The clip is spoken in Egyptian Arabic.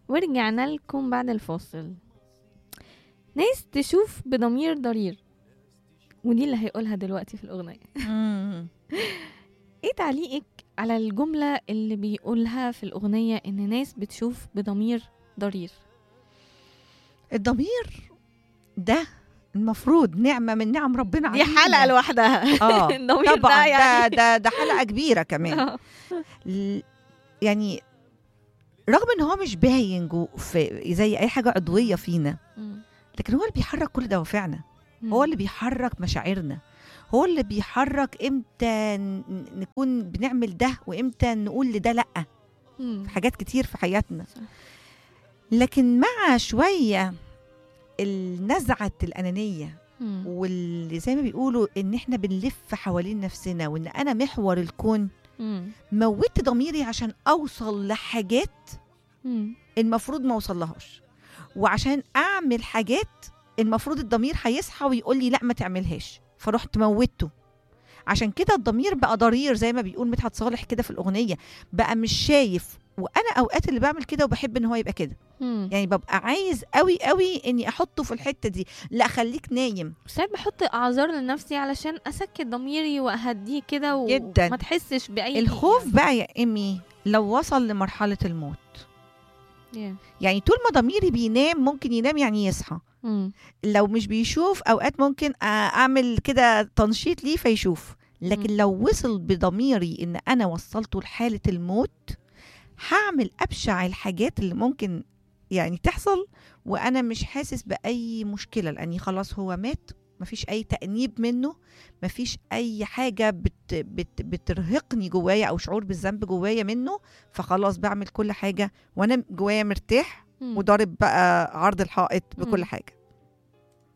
ورجعنا لكم بعد الفاصل ناس تشوف بضمير ضرير ودي اللي هيقولها دلوقتي في الأغنية ايه تعليقك على الجملة اللي بيقولها في الأغنية إن ناس بتشوف بضمير ضرير الضمير ده المفروض نعمه من نعم ربنا دي علينا حلقة لوحدها اه الضمير طبعا ده يعني ده ده ده حلقه كبيره كمان آه. ل- يعني رغم ان هو مش باين جو في زي اي حاجه عضويه فينا مم. لكن هو اللي بيحرك كل دوافعنا مم. هو اللي بيحرك مشاعرنا هو اللي بيحرك امتى ن- نكون بنعمل ده وامتى نقول لده لا مم. في حاجات كتير في حياتنا صح. لكن مع شويه النزعه الانانيه مم. واللي زي ما بيقولوا ان احنا بنلف حوالين نفسنا وان انا محور الكون مم. موتت ضميري عشان اوصل لحاجات مم. المفروض ما اوصلهاش وعشان اعمل حاجات المفروض الضمير هيصحى ويقول لي لا ما تعملهاش فرحت موتته عشان كده الضمير بقى ضرير زي ما بيقول مدحت صالح كده في الاغنيه بقى مش شايف وانا اوقات اللي بعمل كده وبحب ان هو يبقى كده مم. يعني ببقى عايز قوي قوي اني احطه في الحته دي لا خليك نايم ساعات بحط اعذار لنفسي علشان اسكت ضميري واهديه كده و- جداً. وما تحسش باي الخوف بقى يا ايمي لو وصل لمرحله الموت Yeah. يعني طول ما ضميري بينام ممكن ينام يعني يصحى مم. لو مش بيشوف اوقات ممكن أ- اعمل كده تنشيط ليه فيشوف لكن مم. لو وصل بضميري ان انا وصلته لحاله الموت هعمل ابشع الحاجات اللي ممكن يعني تحصل وانا مش حاسس باي مشكله لاني خلاص هو مات مفيش اي تانيب منه مفيش اي حاجه بت بت بترهقني جوايا او شعور بالذنب جوايا منه فخلاص بعمل كل حاجه وانا جوايا مرتاح مم. وضارب بقى عرض الحائط بكل مم. حاجه